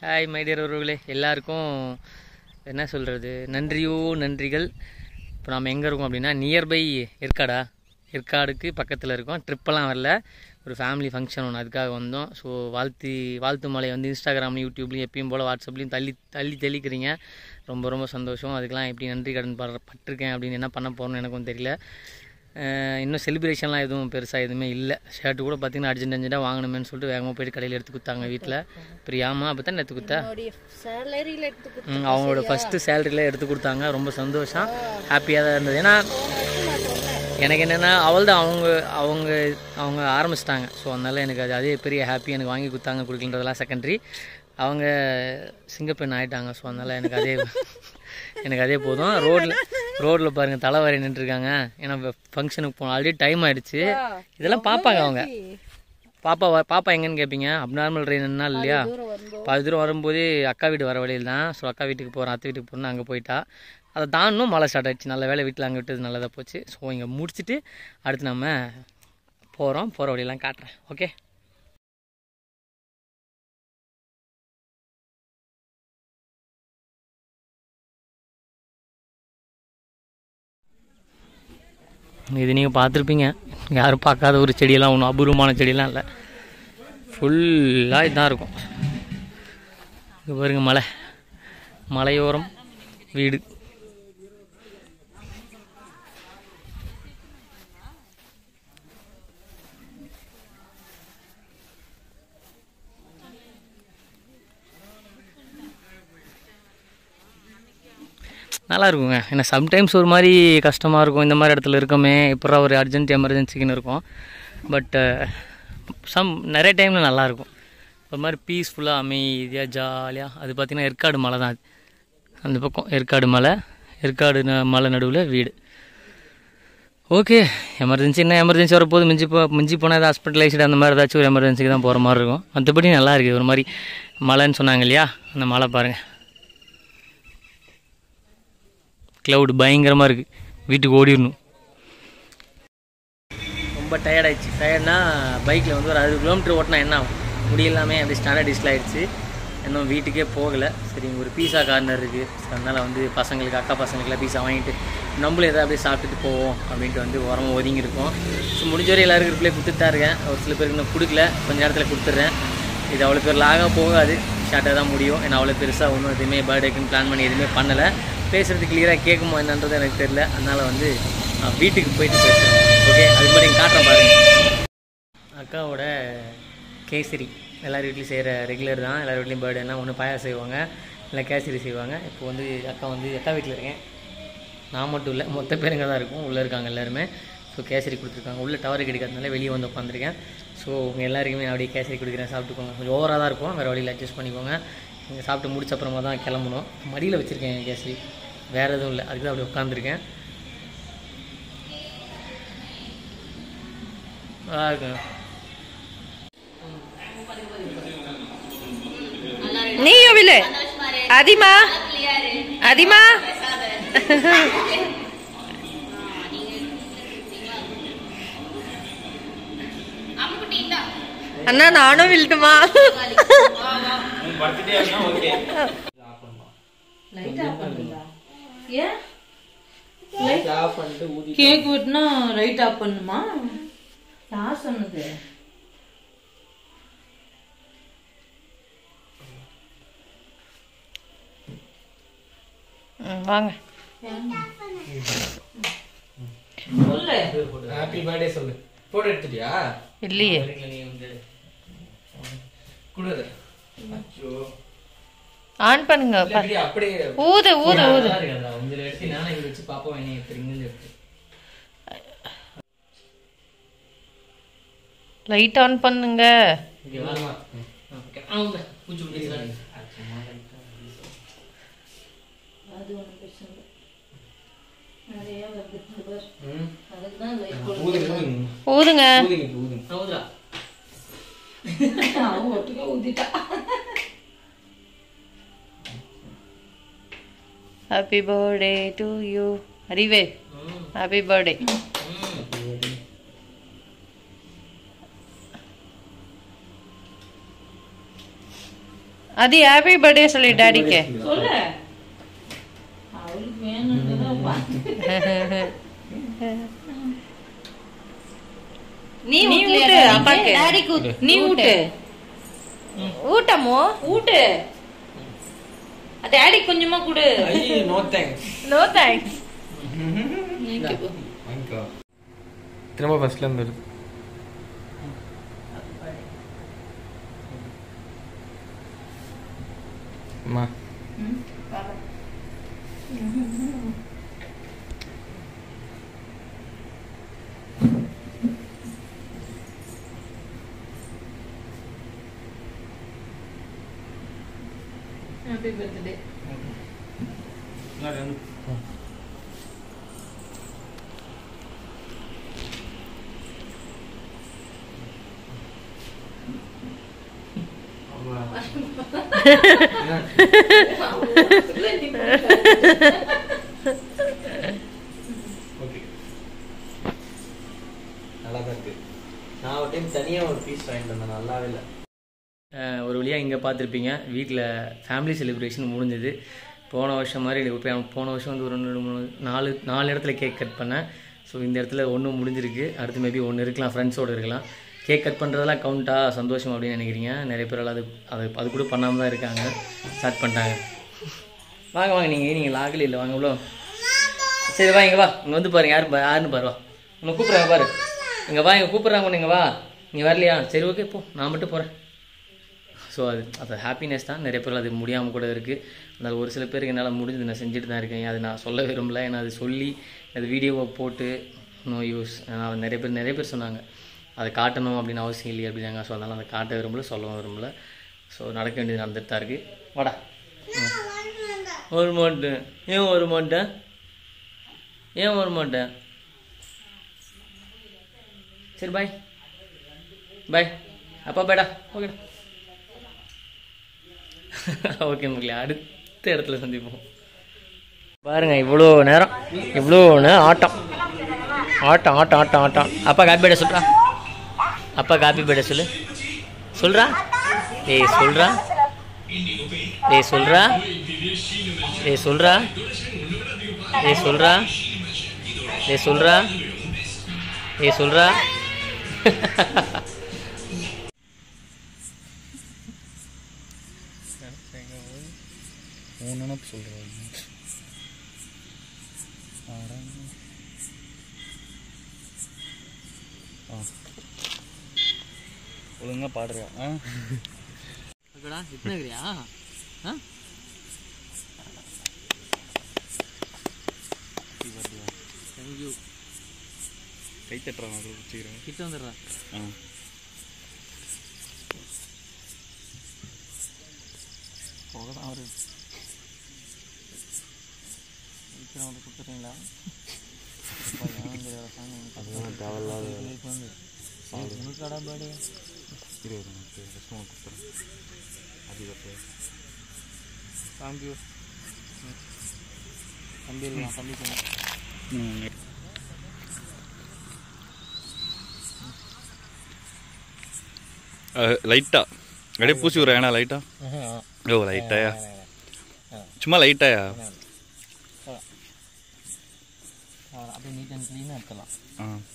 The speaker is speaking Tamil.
ஹாய் மைடியர் உறவுகளே எல்லாருக்கும் என்ன சொல்கிறது நன்றியோ நன்றிகள் இப்போ நம்ம எங்கே இருக்கோம் அப்படின்னா நியர்பை ஏற்காடா ஏற்காடுக்கு பக்கத்தில் இருக்கோம் ட்ரிப்பெல்லாம் வரல ஒரு ஃபேமிலி ஃபங்க்ஷன் ஒன்று அதுக்காக வந்தோம் ஸோ வாழ்த்து வாழ்த்து மலை வந்து இன்ஸ்டாகிராம் யூடியூப்லையும் எப்பயும் போல் வாட்ஸ்அப்லேயும் தள்ளி தள்ளி தெளிக்கிறீங்க ரொம்ப ரொம்ப சந்தோஷம் அதுக்கெலாம் எப்படி நன்றி கடன் படுற பட்டிருக்கேன் அப்படின்னு என்ன பண்ண போகிறோன்னு எனக்கும் தெரியல அஹ் இன்னும் செலிப்ரேஷன்லாம் எதுவும் பெருசாக எதுவுமே இல்லை ஷர்ட் கூட பார்த்தீங்கன்னா அர்ஜென்ட் அர்ஜென்ட்டாக வாங்கணுமேன்னு சொல்லிட்டு வேகமாக போயிட்டு கடையில் எடுத்து கொடுத்தாங்க வீட்டில் பிரியாமா அப்போ தான் எடுத்து கொடுத்தா என்னுடைய சேலரியில் எடுத்து கொடுத்து ம், அவங்களோட ஃபஸ்ட்டு சேலரியில் எடுத்து கொடுத்தாங்க ரொம்ப சந்தோஷம் ஹாப்பியாக தான் இருந்தது ஏன்னா எனக்கு என்னென்னா அவள் தான் அவங்க அவங்க அவங்க ஆரம்பிச்சிட்டாங்க ஸோ அதனால் எனக்கு அது அதே பெரிய ஹாப்பி எனக்கு வாங்கி கொடுத்தாங்க கொடுக்கன்றதெல்லாம் செகண்டரி அவங்க சிங்கப்பெண் ஆயிட்டாங்க ஸோ அதனால் எனக்கு அதே எனக்கு அதே போதும் ரோட்டில் ரோட்டில் பாருங்கள் தலைவரை நின்றுருக்காங்க ஏன்னா ஃபங்க்ஷனுக்கு போகணும் ஆல்ரெடி டைம் ஆயிடுச்சு இதெல்லாம் பார்ப்பாங்க அவங்க பாப்பா வ- பாப்பா எங்கன்னு கேட்பீங்க அப்நார்மல் ட்ரெயின்னா இல்லையா தூரம் வரும்போது பாதி தூரம் வரும்போதே அக்கா வீடு வர வழியில் தான் ஸோ அக்கா வீட்டுக்கு போகிறேன் அத்தை வீட்டுக்கு போகிறேன் அங்கே போயிட்டா அதை தாண்டும் மழை ஸ்டார்ட் ஆயிடுச்சு நல்ல வேலை வீட்டில் அங்கே விட்டது நல்லதாக போச்சு ஸோ இங்கே முடிச்சுட்டு அடுத்து நம்ம போகிறோம் போகிற வழியெல்லாம் காட்டுறேன் ஓகே இது நீங்கள் பார்த்துருப்பீங்க யாரும் பார்க்காத ஒரு செடியெல்லாம் ஒன்றும் அபூர்வமான செடியெல்லாம் இல்லை ஃபுல்லாக இதான் இருக்கும் இங்கே பாருங்க மலை மலையோரம் வீடு நல்லா இருக்குங்க ஏன்னா சம்டைம்ஸ் ஒரு மாதிரி கஷ்டமாக இருக்கும் இந்த மாதிரி இடத்துல இருக்கோமே இப்போ ஒரு அர்ஜென்ட் எமர்ஜென்சிக்குன்னு இருக்கும் பட் சம் நிறைய டைமில் நல்லாயிருக்கும் ஒரு மாதிரி பீஸ்ஃபுல்லாக அமைதியாக ஜாலியாக அது பார்த்திங்கன்னா ஏற்காடு மலை தான் அது அந்த பக்கம் ஏற்காடு மலை ஏற்காடு ந- மலை நடுவில் வீடு ஓகே எமர்ஜென்சி என்ன எமர்ஜென்சி வரப்போது மிஞ்சி போ மிஞ்சி போனால் ஏதாவது ஹாஸ்பிட்டலைஸ்டு அந்த மாதிரி ஏதாச்சும் ஒரு எமர்ஜென்சிக்கு தான் போகிற மாதிரி இருக்கும் மற்றபடி நல்லா இருக்குது ஒரு மாதிரி மலைன்னு சொன்னாங்க இல்லையா அந்த மலை பாருங்கள் க்ளவுட் பயங்கரமாக இருக்குது வீட்டுக்கு ஓடிடணும் ரொம்ப டயர்ட் ஆயிடுச்சு டயர்ட்னா பைக்கில் வந்து ஒரு அறுபது கிலோமீட்டர் ஓட்டினா என்ன ஆகும் முடியலாமே அப்படி ஸ்டாண்டர்ட் டிஸ்டில் ஆயிடுச்சு இன்னும் வீட்டுக்கே போகலை சரி இங்க ஒரு பீஸா கார்னர் இருக்குது ஸோ அதனால் வந்து பசங்களுக்கு அக்கா பசங்களுக்குலாம் பீஸா வாங்கிட்டு நம்மளும் எதாவது அப்படியே சாப்பிட்டுட்டு போவோம் அப்படின்ட்டு வந்து உரம் ஒதுங்கி இருக்கோம் ஸோ முடிஞ்ச வரை எல்லாருக்கும் ரிப்ளை கொடுத்துட்டு தான் இருக்கேன் ஒரு சில பேருக்கு இன்னும் கொடுக்கல கொஞ்ச நேரத்தில் கொடுத்துட்றேன் இது அவ்வளோ பேர் லாகாக போகாது ஷார்ட்டாக தான் முடியும் ஏன்னா அவ்வளோ பெருசாக ஒன்றும் எதுவுமே பர்த்டேக்குன்னு பிளான் பண்ணி எதுவுமே பண்ணலை பேசுகிறது கிளியராக கேட்குமோ என்னன்றது எனக்கு தெரியல அதனால் வந்து நான் வீட்டுக்கு போயிட்டு பேசுகிறேன் ஓகே அது மாதிரி காட்டுறேன் பாருங்கள் அக்காவோட கேசரி எல்லார் வீட்லேயும் செய்கிற ரெகுலர் தான் எல்லார் வீட்லேயும் பர்த்டேனா ஒன்று பாயாசம் செய்வாங்க இல்லை கேசரி செய்வாங்க இப்போ வந்து அக்கா வந்து அக்கா வீட்டில் இருக்கேன் நான் மட்டும் இல்லை மொத்த பேருங்க தான் இருக்கும் உள்ளே இருக்காங்க எல்லாருமே ஸோ கேசரி கொடுத்துருக்காங்க உள்ளே டவர் கிடைக்காதனால வெளியே வந்து உட்காந்துருக்கேன் ஸோ உங்கள் எல்லாருக்குமே நான் அப்படியே கேசரி கொடுக்குறேன் சாப்பிட்டுக்கோங்க கொஞ்சம் ஓவராக தான் இருக்கும் வேறு வழியில் அட்ஜஸ்ட் பண்ணிக்கோங்க நீங்கள் சாப்பிட்டு முடிச்ச அப்புறமா தான் கிளம்பணும் மடியில் வச்சுருக்கேன் கேசரி வேறு எதுவும் இல்லை அதுக்கு தான் அப்படி உட்காந்துருக்கேன் நல்லா இருக்குங்க நீயும் வில்லு அதிமா அதிமா அண்ணா நானும் வில்ட்டுமா கேக் வெட்டினா ரைட் ஆஃப் பண்ணுமா யார் சொன்னது வாங்க சொல்லு ஹாப்பி பர்த்டே சொல்லு ஃபோட்டோ எடுத்துட்டியா இல்லையே நீ வந்து குடு அச்சோ ஆன் பண்ணுங்க இல்ல, இப்படி அப்படியே ஊது ஊது ஊது நல்லா இருக்காதா? உங்களை எடுத்து நானே இங்க வச்சு பாப்பா என்ன எடுத்துறீங்கன்னு எடுத்து லைட் ஆன் பண்ணுங்க இங்க வா. ஆ, ஓகே. ஆ, உங்க. பூச்சி பூச்சி சாரி. ம். ஊதுங்க, ஊதுங்க. ஊதுங்க ஊதுங்க, ஊதுங்க. ஆ, ஊதுடா. ஹாப்பி பர்த்டே டு யூ அறிவே ம், ஹாப்பி பர்த்டே ம். அது ஹாப்பி பர்த்டே சொல்லி டாடிக்கு சொல்லு அவளுக்கு வேணுன்றதான் பார்த்து நீ நீ ஊட்டு அப்பாக்கு டாடிக்கு நீ ஊட்டு ஊட்டமோ ஊட்டு டாடி கொஞ்சமா கொடு நோ தேங்க்ஸ் நோ தேங்க்ஸ் திரும்ப ஃபர்ஸ்ட்ல இருந்து இருக்கு அம்மா ஹாப்பி பர்த்டே ஓகே நல்லா தான் இருக்கு நான் ஒரு டைம் தனியாக ஒரு பீஸ் வாங்கிட்டு வந்தேன் நல்லாவே இல்லை ஒரு வழியாக இங்கே பார்த்துருப்பீங்க வீட்டில் ஃபேமிலி செலிப்ரேஷன் முடிஞ்சது போன வருஷம் மாதிரி இப்போ போன வருஷம் வந்து ஒரு ரெண்டு மூணு நாலு நாலு இடத்துல கேக் கட் பண்ணேன் ஸோ இந்த இடத்துல ஒன்று முடிஞ்சிருக்கு அடுத்து மேபி ஒன்று இருக்கலாம் ஃப்ரெண்ட்ஸோடு இருக்கலாம் கேக் கட் பண்ணுறதெல்லாம் கவுண்டா சந்தோஷம் அப்படின்னு நினைக்கிறீங்க நிறைய பேர் அது அது அது கூட பண்ணாமல் தான் இருக்காங்க ஸ்டார்ட் பண்ணிட்டாங்க வாங்க வாங்க நீங்கள் நீங்கள் லாகில் இல்லை வாங்க இவ்வளோ சரி வா இங்கே வா இங்கே வந்து பாருங்க யார் பா- யாருன்னு பாரு வா உன்னை கூப்பிட்றாங்க பாரு இங்கே வா இங்கே கூப்பிட்றாங்க ஒன்று இங்கே வா நீ வரலையா சரி ஓகே போ நான் மட்டும் போகிறேன் ஸோ அது அது ஹாப்பினஸ் தான் நிறைய பேர் அது முடியாமல் கூட இருக்குது அதனால் ஒரு சில பேருக்கு என்னால் முடிஞ்சது நான் செஞ்சுட்டு தான் இருக்கேன் அது நான் சொல்ல விரும்பல ஏன்னா அது சொல்லி அது வீடியோவை போட்டு நோ யூஸ் அது நிறைய பேர் நிறைய பேர் சொன்னாங்க அதை காட்டணும் அப்படின்னு அவசியம் இல்லையே அப்படின்னாங்க ஸோ அதனால் அதை காட்ட விரும்பல சொல்லவும் விரும்பல ஸோ நடக்க வேண்டியது நடந்துட்டு தான் இருக்குது வாடா ம். ஒரு மாட்டேன் ஏன் ஒரு மாட்டேன் ஏன் வர மாட்டேன் சரி பாய் பாய் அப்பா பாய்டா ஓகேடா ஓகே மக்களே அடுத்த இடத்துல சந்திப்போம் பாருங்க இவ்வளோ நேரம் இவ்வளோ நேரம் ஆட்டம் ஆட்டம் ஆட்டம் ஆட்டம் ஆட்டம் அப்பா காப்பி பேட சொல்றா அப்பா காப்பி பேட சொல்லு சொல்றா ஏய் சொல்றா ஏய் சொல்றா ஏய் சொல்றா ஏய் சொல்றா ஏய் சொல்றா ஏய் சொல்றா உன் நினப்பு சொல்கிறேன் ஒழுங்கா பாடுறியா ஆ ஓகேடா இத்தனைக்கிறியா ஆ தேங்க்யூ கை தட்டுறான் அதில் வச்சுக்கிறேன் கிட்ட வந்துடுறா ஆ போகதான் அவரு வந்து கொடுத்துறீங்களா அதெல்லாம் தேவையில்லாத உங்களுக்காடா பேடு இருபது எனக்கு கஷ்டமாக கொடுத்துறேன் அதிகத்தை தேங்க்யூ தம்பி இருக்கலாம் தம்பி சொன்னேன் லைட்டா அப்படியே பூசி விட்றேன் ஏன்னா லைட்டா ஓ லைட்டாயா சும்மா லைட்டாயா அப்படியே நீட் அண்ட் க்ளீனாக எடுத்துடலாம் ஆ